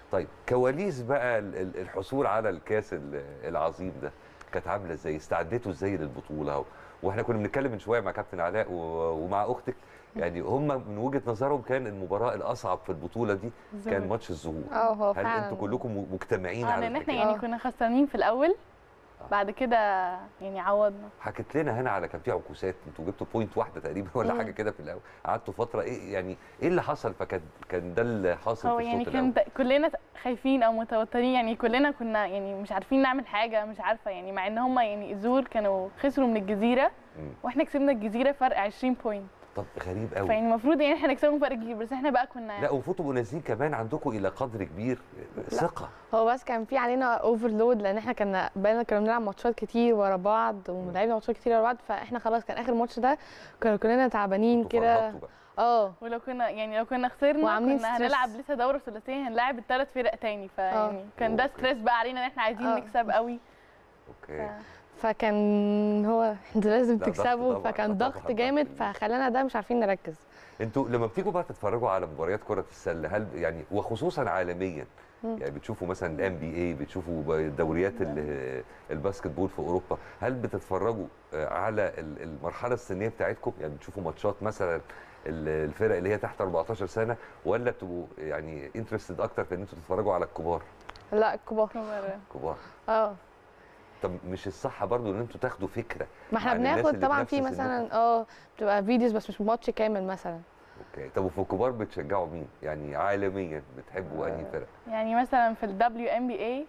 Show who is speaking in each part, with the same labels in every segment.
Speaker 1: طيب كواليس بقى ال- ال- الحصول على الكاس ال- العظيم ده كانت عامله ازاي استعدتوا ازاي للبطوله واحنا كنا بنتكلم من شويه مع كابتن علاء و- ومع اختك يعني هم من وجهه نظرهم كان المباراه الاصعب في البطوله دي كان
Speaker 2: الظهور.
Speaker 1: ماتش الظهور
Speaker 3: اه هو
Speaker 1: هل
Speaker 3: فعلا
Speaker 1: انتوا كلكم مجتمعين
Speaker 2: اه
Speaker 1: على
Speaker 2: لان احنا
Speaker 1: الحكايه
Speaker 2: يعني
Speaker 3: آه.
Speaker 2: كنا خسرانين في الاول بعد كده يعني عوضنا
Speaker 1: حكيت لنا هنا على كان في عكوسات انتوا جبتوا بوينت واحده تقريبا ولا
Speaker 2: مم.
Speaker 1: حاجه كده في الاول قعدتوا فتره ايه يعني ايه اللي حصل فكان كان ده اللي حاصل
Speaker 2: هو
Speaker 1: في
Speaker 2: يعني
Speaker 1: الشوط الاول
Speaker 2: كان كلنا خايفين او متوترين يعني كلنا كنا يعني مش عارفين نعمل حاجه مش عارفه يعني مع ان هم يعني الزور كانوا خسروا من الجزيره
Speaker 1: مم.
Speaker 2: واحنا كسبنا الجزيره فرق 20 بوينت
Speaker 1: طب غريب قوي
Speaker 2: فيعني المفروض يعني احنا نكسبهم فرق كبير بس احنا بقى كنا
Speaker 1: لا وفوتوا تبقوا نازلين كمان عندكم الى قدر كبير ثقه
Speaker 3: هو بس كان في علينا اوفرلود لان احنا كنا بقينا كنا بنلعب ماتشات كتير ورا بعض ولعبنا ماتشات كتير ورا بعض فاحنا خلاص كان اخر ماتش ده كنا كلنا تعبانين
Speaker 1: انتوا
Speaker 3: كده
Speaker 1: فرهطتوا بقى
Speaker 3: اه
Speaker 2: ولو كنا يعني لو كنا خسرنا
Speaker 3: وعاملين
Speaker 2: كنا
Speaker 3: ستريس.
Speaker 2: هنلعب لسه دوره ثلاثيه هنلاعب الثلاث فرق تاني فيعني كان ده
Speaker 1: أوكي.
Speaker 2: ستريس بقى علينا ان احنا عايزين
Speaker 3: آه.
Speaker 2: نكسب قوي
Speaker 1: اوكي
Speaker 2: ف-
Speaker 3: فكان هو انتوا لازم
Speaker 1: لا، ضغط
Speaker 3: تكسبوا
Speaker 1: طبعاً،
Speaker 3: فكان
Speaker 1: طبعاً
Speaker 3: ضغط
Speaker 1: ضغط
Speaker 3: جامد
Speaker 1: كبير.
Speaker 3: فخلانا ده مش عارفين نركز
Speaker 1: انتوا لما بتيجوا بقى تتفرجوا على مباريات كره السله هل يعني وخصوصا عالميا
Speaker 3: مم.
Speaker 1: يعني بتشوفوا مثلا الام بي اي بتشوفوا دوريات ال- الباسكت بول في اوروبا هل بتتفرجوا آه، على ال- المرحله السنيه بتاعتكم يعني بتشوفوا ماتشات مثلا ال- الفرق اللي هي تحت 14 سنه ولا بتبقوا يعني انترستد اكتر في ان انتوا تتفرجوا على الكبار
Speaker 3: لا الكبار
Speaker 2: كبر-
Speaker 1: كبار
Speaker 3: اه
Speaker 1: طب مش الصح برضو ان انتوا تاخدوا فكره
Speaker 3: ما احنا
Speaker 1: عن الناس
Speaker 3: بناخد
Speaker 1: اللي
Speaker 3: طبعا
Speaker 1: بنفس
Speaker 3: في
Speaker 1: سنكم؟
Speaker 3: مثلا اه بتبقى فيديوز بس مش ماتش كامل مثلا
Speaker 1: اوكي طب وفي الكبار بتشجعوا مين يعني عالميا بتحبوا انهي فرق
Speaker 2: يعني مثلا في ال WNBA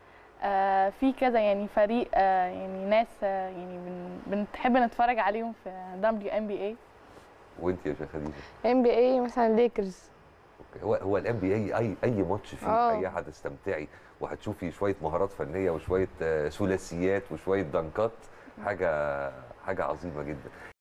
Speaker 2: آه في كذا يعني فريق آه يعني ناس آه يعني بن بنحب نتفرج عليهم في WNBA
Speaker 1: وانت يا شيخ خديجه
Speaker 3: ام بي اي مثلا ليكرز
Speaker 1: اوكي هو هو الام بي اي اي اي ماتش فيه
Speaker 3: آه.
Speaker 1: اي هتستمتعي وهتشوفي شويه مهارات فنيه وشويه آه، ثلاثيات وشويه دنكات حاجه حاجه عظيمه جدا